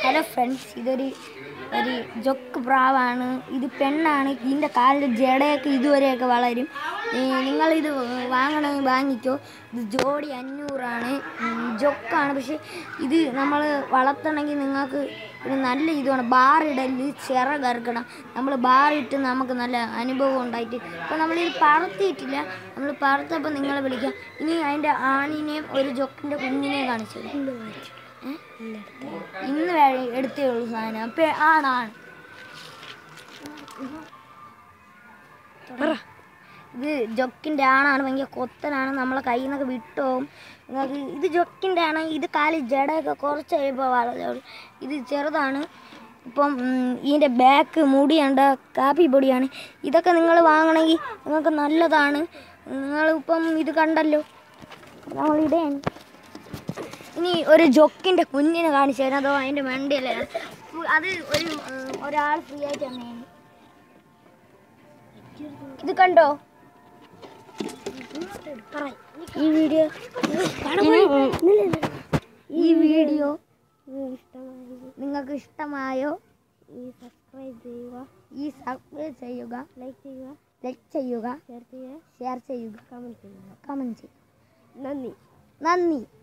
Hello friends ഇതൊരു ഒരു ജൊക്ക് പ്രാവാണ് ഇത് പെണ്ണാണ് ഇതിൻ്റെ കാലിൽ ജടയൊക്കെ ഇതുവരെയൊക്കെ വളരും ഏ, നിങ്ങളിത് വാങ്ങണമെങ്കിൽ വാങ്ങിക്കോ ഇത് ജോഡി അഞ്ഞൂറാണ് ഉം, ജൊക്കാണ് പക്ഷെ ഇത് നമ്മൾ വളർത്തണമെങ്കിൽ നിങ്ങൾക്ക് ഒരു നല്ല ഇതാണ് ബാറിടല് ചിറ കറക്കണം നമ്മൾ ബാറിട്ട് നമുക്ക് നല്ല അനുഭവം ഉണ്ടായിട്ട് അപ്പോൾ നമ്മളിത് പറത്തിയിട്ടില്ല നമ്മൾ പറത്തപ്പോൾ നിങ്ങളെ വിളിക്കാം ഇനി അതിൻ്റെ ആണിനെയും ഒരു ജൊക്കിൻ്റെ കുഞ്ഞിനെയും കാണിച്ചു തരാം. ഏ? ഇന്ന് വേ- എടുത്തേ ഉള്ളൂ സാധനം അപ്പൊ ആണാണ് ഇത് ജൊക്കിൻ്റെ ആണാണ് ഭയങ്കര കൊത്തനാണ് നമ്മളെ കയ്യിൽ നിന്നൊക്കെ വിട്ടുപോകും നിങ്ങൾക്ക് ഇത് ജൊക്കിൻ്റെ ആണ് ഇത് കാല് ജടയൊക്കെ കുറച്ച് കഴിയുമ്പോൾ വളരും ഇത് ചെറുതാണ് ഇപ്പം ഉം, ഇതിൻ്റെ ബാക്ക് മുടിയുണ്ട് കാപ്പി പൊടിയാണ് ഇതൊക്കെ നിങ്ങൾ വാങ്ങണമെങ്കിൽ നിങ്ങൾക്ക് നല്ലതാണ് നിങ്ങളിപ്പം ഇത് കണ്ടല്ലോ നമ്മളിടയാണ് ഇനി ഒരു ജൊക്കിന്റെ കുഞ്ഞിനെ കാണിച്ചു തരാം അതോ അതിന്റെ മണ്ടിയല്ലേ അത് ഒരു ഉം, ഒരാൾ ഫ്രീ ആയിട്ട് തന്നെയാണ് ഇത് കണ്ടോ ഈ വീഡിയോ ഈ വീഡിയോ നിങ്ങൾക്ക് ഇഷ്ടമായോ ഈ സബ്സ്ക്രൈബ് ചെയ്യുക ഈ സബ്സ്ക്രൈബ് ചെയ്യുക ലൈക്ക് ചെയ്യുക ലൈക്ക് ചെയ്യുക ഷെയർ ചെയ്യുക ഷെയർ ചെയ്യുക കമൻറ്റ് ചെയ്യുക കമൻറ്റ് ചെയ്യുക നന്ദി നന്ദി